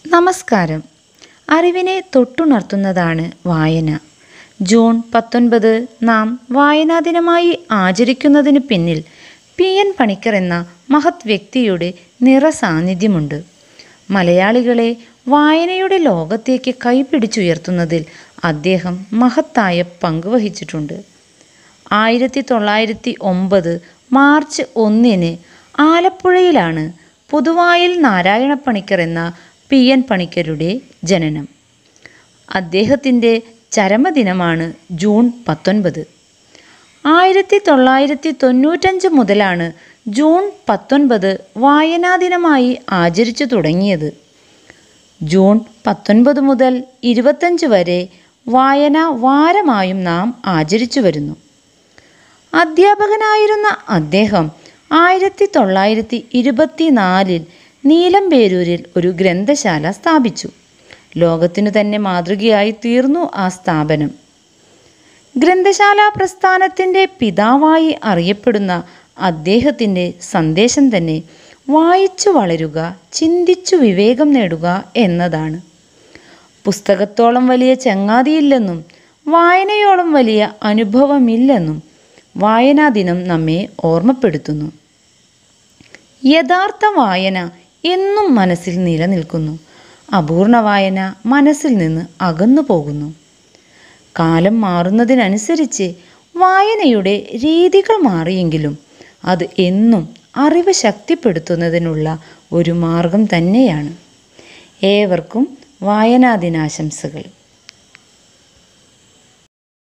നമസ്കാരം അറിവിനെ തൊട്ടുണർത്തുന്നതാണ് വായന ജൂൺ പത്തൊൻപത് നാം വായനാ ദിനമായി ആചരിക്കുന്നതിന് പിന്നിൽ പി എൻ പണിക്കർ എന്ന മഹത് വ്യക്തിയുടെ നിറസാന്നിധ്യമുണ്ട് മലയാളികളെ വായനയുടെ ലോകത്തേക്ക് കൈപിടിച്ചുയർത്തുന്നതിൽ അദ്ദേഹം മഹത്തായ പങ്ക് വഹിച്ചിട്ടുണ്ട് ആയിരത്തി തൊള്ളായിരത്തി ഒമ്പത് മാർച്ച് ഒന്നിന് ആലപ്പുഴയിലാണ് പുതുവായിൽ നാരായണ പണിക്കർ എന്ന പി എൻ പണിക്കരുടെ ജനനം അദ്ദേഹത്തിൻ്റെ ചരമദിനമാണ് ജൂൺ പത്തൊൻപത് ആയിരത്തി തൊള്ളായിരത്തി തൊണ്ണൂറ്റഞ്ച് മുതലാണ് ജൂൺ പത്തൊൻപത് വായനാ ദിനമായി ആചരിച്ചു തുടങ്ങിയത് ജൂൺ പത്തൊൻപത് മുതൽ ഇരുപത്തഞ്ച് വരെ വായന വാരമായും നാം ആചരിച്ചു വരുന്നു അധ്യാപകനായിരുന്ന അദ്ദേഹം ആയിരത്തി തൊള്ളായിരത്തി ഇരുപത്തിനാലിൽ നീലംപേരൂരിൽ ഒരു ഗ്രന്ഥശാല സ്ഥാപിച്ചു ലോകത്തിനു തന്നെ മാതൃകയായി തീർന്നു ആ സ്ഥാപനം ഗ്രന്ഥശാല പ്രസ്ഥാനത്തിൻ്റെ പിതാവായി അറിയപ്പെടുന്ന അദ്ദേഹത്തിൻ്റെ സന്ദേശം തന്നെ വായിച്ചു വളരുക ചിന്തിച്ചു വിവേകം നേടുക എന്നതാണ് പുസ്തകത്തോളം വലിയ ചങ്ങാതിയില്ലെന്നും വായനയോളം വലിയ അനുഭവമില്ലെന്നും വായനാ ദിനം നമ്മെ ഓർമ്മപ്പെടുത്തുന്നു യഥാർത്ഥ വായന എന്നും മനസ്സിൽ നിലനിൽക്കുന്നു അപൂർണ വായന മനസ്സിൽ നിന്ന് അകന്നു പോകുന്നു കാലം മാറുന്നതിനനുസരിച്ച് വായനയുടെ രീതികൾ മാറിയെങ്കിലും അത് എന്നും അറിവ് ശക്തിപ്പെടുത്തുന്നതിനുള്ള ഒരു മാർഗം തന്നെയാണ് ഏവർക്കും വായനാ ദിനാശംസകൾ